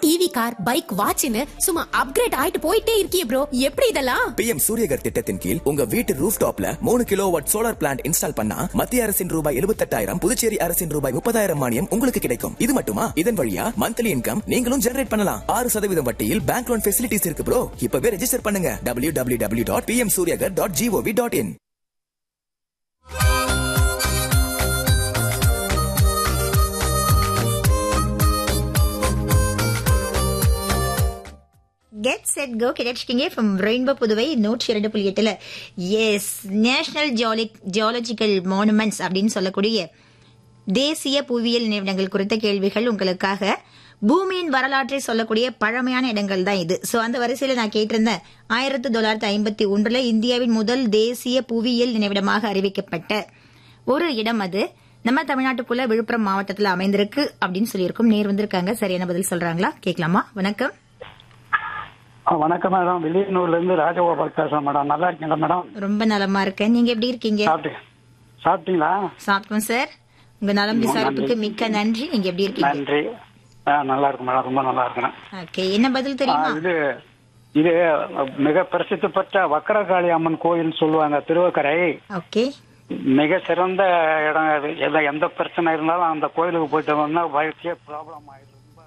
EV car bike வாட்ச்னு சும்மா upgrade ஆயிட்டு போயிட்டே இருக்கியே ப்ரோ எப்படி இதெல்லாம் பிஎம் சூரியகர் திட்டத்தின் கீழ் உங்க வீட்டு ரூஃப் டாப்ல மூணு kilowatt solar plant install பண்ணா மத்திய அரசின் ரூபாய் எழுபத்தெட்டாயிரம் புதுச்சேரி அரசின் ரூபாய் முப்பதாயிரம் மானியம் உங்களுக்கு கிடைக்கும் இது மட்டுமா இதன் வழியா மந்த்லி இன்கம் நீங்களும் ஜெனரேட் பண்ணலாம் ஆறு சதவீதம் வட்டியில் பேங்க் லோன் ஃபெசிலிட்டிஸ் இருக்கு ப்ரோ இப்பவே ரெஜிஸ்டர் பண்ணுங்க W W W dot PM Suryaghar dot GOV dot in get set go கிடைச்சிட்டீங்க ஃப்ரம் ரெயின்போ புதுவை நூற்றி இரண்டு புள்ளி எட்டுல எஸ் நேஷனல் ஜியாலஜிக்கல் மானுமெண்ட்ஸ் அப்படின்னு சொல்லக்கூடிய தேசிய புவியியல் நிறுவனங்கள் குறித்த கேள்விகள் உங்களுக்காக பூமியின் வரலாற்றை சொல்லக்கூடிய பழமையான இடங்கள் தான் இது சோ அந்த வரிசையில நான் கேட்டிருந்தேன் ஆயிரத்தி தொள்ளாயிரத்தி ஐம்பத்தி ஒன்றுல இந்தியாவின் முதல் தேசிய புவியியல் நினைவிடமாக அறிவிக்கப்பட்ட ஒரு இடம் அது நம்ம தமிழ்நாட்டுக்குள்ள விழுப்புரம் மாவட்டத்தில் அமைந்திருக்கு அப்படின்னு சொல்லியிருக்கோம் நேர் வந்திருக்காங்க சரியான பதில் சொல்றாங்களா கேட்கலாமா வணக்கம் ஆ, வணக்கம் மேடம் வெளியனூர்ல இருந்து ராஜகோபால் பேசுறேன் மேடம் நல்லா இருக்கீங்களா மேடம் ரொம்ப நலமா இருக்கேன் நீங்க எப்படி இருக்கீங்க சாப்பிட்டு சாப்பிட்டீங்களா சாப்பிட்டோம் சார் உங்க நலம் விசாரிப்புக்கு மிக்க நன்றி நீங்க எப்படி இருக்கீங்க நன்றி ஆ, நல்லா இருக்கு மேடம் ரொம்ப நல்லா இருக்கிறேன் ஓகே என்ன பதில் ஆ, தெரியுமா இது இது மிக பிரசித்தி பெற்ற வக்கரகாளி அம்மன் கோயில் சொல்லுவாங்க திருவக்கரை ஓகே மிக சிறந்த இடம் அது எந்த எந்த பிரச்சனை இருந்தாலும் அந்த கோயிலுக்கு போயிட்டு வந்தா வாழ்க்கையே ப்ராப்ளம் ஆயிடும் ரொம்ப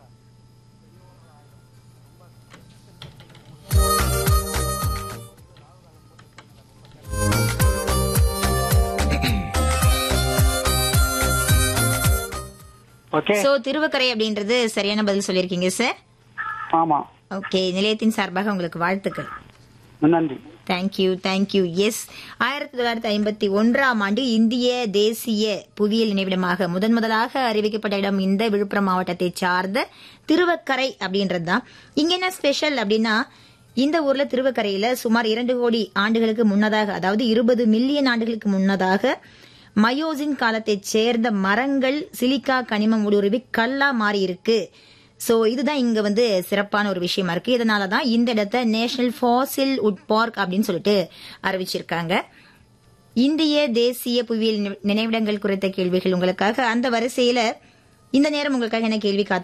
ஓகே சோ திருவக்கரை அப்படின்றது சரியான பதில் சொல்லியிருக்கீங்க சார் ஆமா ஓகே நிலையத்தின் சார்பாக உங்களுக்கு வாழ்த்துக்கள் நன்றி தேங்க்யூ தேங்க்யூ எஸ் ஆயிரத்தி தொள்ளாயிரத்தி ஐம்பத்தி ஒன்றாம் ஆண்டு இந்திய தேசிய புவியியல் நினைவிடமாக முதன் முதலாக அறிவிக்கப்பட்ட இடம் இந்த விழுப்புரம் மாவட்டத்தை சார்ந்த திருவக்கரை அப்படின்றது தான் இங்க என்ன ஸ்பெஷல் அப்படின்னா இந்த ஊர்ல திருவக்கரையில சுமார் இரண்டு கோடி ஆண்டுகளுக்கு முன்னதாக அதாவது இருபது மில்லியன் ஆண்டுகளுக்கு முன்னதாக மயோசின் காலத்தைச் சேர்ந்த மரங்கள் சிலிக்கா கனிமம் ஊடுருவி கல்லா மாறி இருக்கு சோ இதுதான் இங்க வந்து சிறப்பான ஒரு விஷயமா இருக்கு இதனால தான் இந்த இடத்த நேஷனல் ஃபாசில் உட் பார்க் அப்படின்னு சொல்லிட்டு அறிவிச்சிருக்காங்க இந்திய தேசிய புவியியல் நினை- நினைவிடங்கள் குறித்த கேள்விகள் உங்களுக்காக அந்த வரிசையில இந்த நேரம் உங்களுக்காக என்ன கேள்வி காத்து